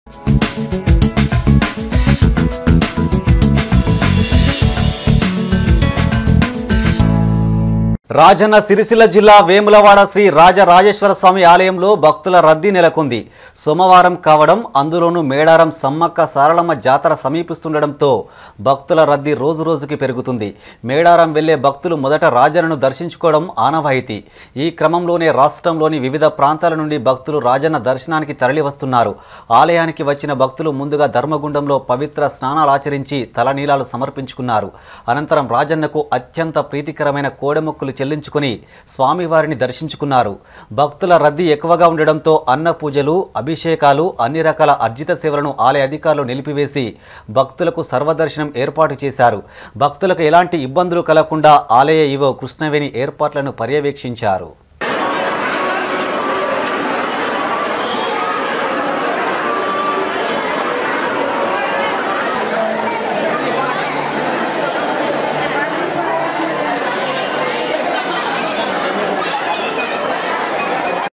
రాజన్న సిరిసిల్ల జిల్లా వేములవాడ శ్రీ రాజరాజేశ్వర స్వామి ఆలయంలో భక్తుల రద్దీ నెలకొంది సోమవారం కావడం అందులోనూ మేడారం సమ్మక్క సారళమ్మ జాతర సమీపిస్తుండటంతో భక్తుల రద్దీ రోజు రోజుకి పెరుగుతుంది మేడారం వెళ్లే భక్తులు మొదట రాజన్నను దర్శించుకోవడం ఆనవాయితీ ఈ క్రమంలోనే రాష్ట్రంలోని వివిధ ప్రాంతాల నుండి భక్తులు రాజన్న దర్శనానికి తరలివస్తున్నారు ఆలయానికి వచ్చిన భక్తులు ముందుగా ధర్మగుండంలో పవిత్ర స్నానాలాచరించి తలనీలాలు సమర్పించుకున్నారు అనంతరం రాజన్నకు అత్యంత ప్రీతికరమైన కోడెమొక్కులు చెల్లించుకుని స్వామివారిని దర్శించుకున్నారు భక్తుల రద్దీ ఎక్కువగా ఉండడంతో అన్న పూజలు అభిషేకాలు అన్ని రకాల అర్జిత సేవలను ఆలయ అధికారులు నిలిపివేసి భక్తులకు సర్వదర్శనం ఏర్పాటు చేశారు భక్తులకు ఎలాంటి ఇబ్బందులు కలగకుండా ఆలయ ఈవో కృష్ణవేణి ఏర్పాట్లను పర్యవేక్షించారు